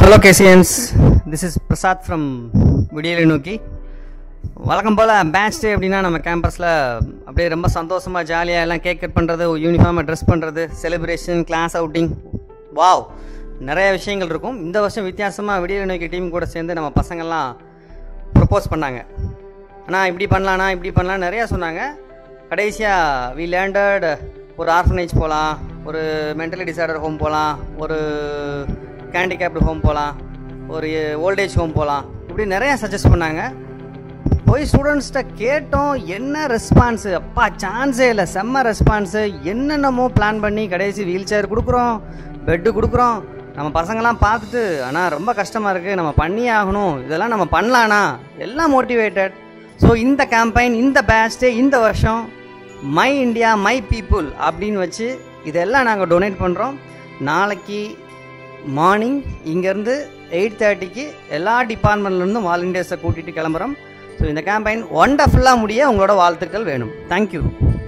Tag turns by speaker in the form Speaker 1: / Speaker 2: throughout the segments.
Speaker 1: Hello கேசியன்ஸ் this is Prasad from விடியலை நோக்கி வழக்கம் போல் பேட்ச் டே அப்படின்னா நம்ம கேம்பஸில் அப்படியே ரொம்ப சந்தோஷமாக ஜாலியாக எல்லாம் கேக் கட் பண்ணுறது யூனிஃபார்மாக ட்ரெஸ் பண்ணுறது செலிப்ரேஷன் கிளாஸ் அவுட்டிங் வாவ் நிறைய விஷயங்கள் இருக்கும் இந்த வருஷம் வித்தியாசமாக விடியலை நோக்கி டீம் கூட சேர்ந்து நம்ம பசங்கள்லாம் ப்ரப்போஸ் பண்ணாங்க ஆனால் இப்படி பண்ணலாண்ணா இப்படி பண்ணலாம் நிறையா சொன்னாங்க கடைசியாக வி லேண்டட் ஒரு ஆர்ஃபனேஜ் போகலாம் ஒரு மென்டலி டிசார்டர் ஹோம் போகலாம் ஒரு கேண்டிகேப்டு ஹோம் போகலாம் ஒரு ஓல்டேஜ் ஹோம் போகலாம் இப்படி நிறையா சஜஸ்ட் பண்ணாங்க போய் ஸ்டூடெண்ட்ஸ்கிட்ட கேட்டோம் என்ன ரெஸ்பான்ஸு அப்பா சான்ஸே இல்லை செம்ம ரெஸ்பான்ஸு என்னென்னமோ பிளான் பண்ணி கடைசி வீல் சேர் கொடுக்குறோம் பெட்டு கொடுக்குறோம் நம்ம பசங்களாம் பார்த்துட்டு ஆனால் ரொம்ப கஷ்டமாக இருக்குது நம்ம பண்ணியே ஆகணும் இதெல்லாம் நம்ம பண்ணலானா எல்லாம் மோட்டிவேட்டட் ஸோ இந்த கேம்பெயின் இந்த பேட்ச்டே இந்த வருஷம் மை இந்தியா மை பீப்புள் அப்படின்னு வச்சு இதெல்லாம் நாங்கள் டொனேட் பண்ணுறோம் நாளைக்கு மார்னிங் இங்கேருந்து எயிட் தேர்ட்டிக்கு எல்லா டிபார்ட்மெண்ட்லேருந்தும் வாலண்டியர்ஸை கூட்டிகிட்டு கிளம்புறோம் ஸோ இந்த கேம்பெயின் ஒண்டர்ஃபுல்லாக முடிய உங்களோட வாழ்த்துக்கள் வேணும் thank you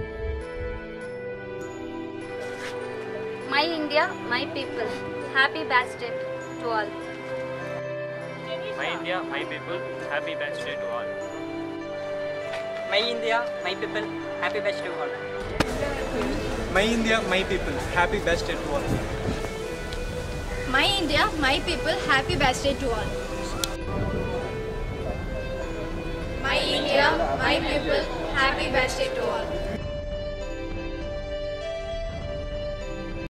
Speaker 2: My India, my people. Happy birthday to all.
Speaker 3: My India, my people, happy birthday to all.
Speaker 4: My India, my people, happy best to all.
Speaker 5: My India, my people, happy birthday to all.
Speaker 6: My India, my people, happy birthday to all. My India, my people, happy birthday to all.